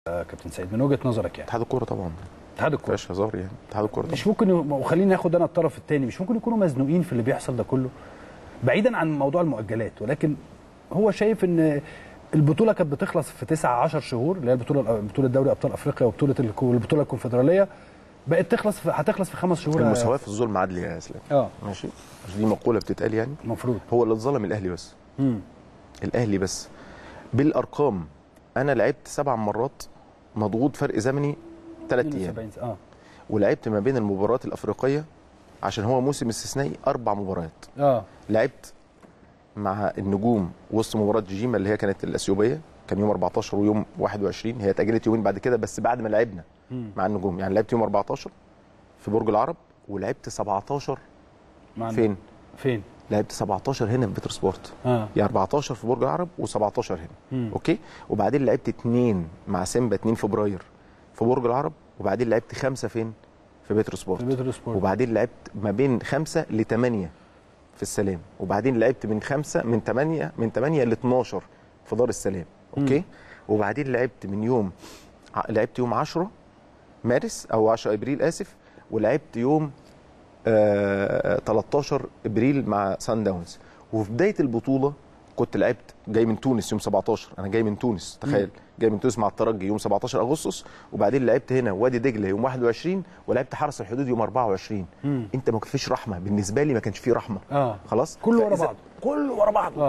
آه، كابتن سيد من وجهه نظرك يعني اتحاد الكوره طبعا اتحاد ما الكوره فيهاش هزار يعني اتحاد الكوره طبعا مش ممكن ي- وخليني ناخد انا الطرف الثاني مش ممكن يكونوا مزنوقين في اللي بيحصل ده كله بعيدا عن موضوع المؤجلات ولكن هو شايف ان البطوله كانت بتخلص في 9 10 شهور اللي هي البطوله بطوله دوري ابطال افريقيا وبطوله الك- والبطوله الكونفدراليه بقت تخلص في هتخلص في خمس شهور المساواه في الظلم عدل يا اسلام اه ماشي مش دي مقوله بتتقال يعني المفروض هو اللي اتظلم الاهلي بس امم الاهلي بس بالارقام انا لعبت سبع مرات مضغوط فرق زمني ثلاث ايام 72 اه ولعبت ما بين المباريات الافريقيه عشان هو موسم استثنائي اربع مباريات اه لعبت مع النجوم وسط مباراه جيجيما اللي هي كانت الاثيوبيه كان يوم 14 ويوم 21 هي اتاجلت يومين بعد كده بس بعد ما لعبنا مم. مع النجوم يعني لعبت يوم 14 في برج العرب ولعبت 17 مع فين؟ فين لعبت 17 هنا في بيتر سبورت اه يعني 14 في برج العرب و17 هنا مم. اوكي وبعدين لعبت اثنين مع سيمبا 2 فبراير في برج العرب وبعدين لعبت خمسه فين؟ في بيتر في سبورت بيتر سبورت وبعدين لعبت ما بين خمسه لثمانيه في السلام وبعدين لعبت من خمسه من ثمانيه من ثمانيه ل 12 في دار السلام اوكي مم. وبعدين لعبت من يوم ع- لعبت يوم 10 مارس او 10 ابريل اسف ولعبت يوم آه 13 ابريل مع سان داونز وفي بدايه البطوله كنت لعبت جاي من تونس يوم 17 انا جاي من تونس تخيل جاي من تونس مع الترجي يوم 17 اغسطس وبعدين لعبت هنا وادي دجله يوم 21 ولعبت حرس الحدود يوم 24 مم. انت ما فيش رحمه بالنسبه لي ما كانش فيه رحمه اه خلاص كله ورا فإذا- بعضه. كله ورا بعضه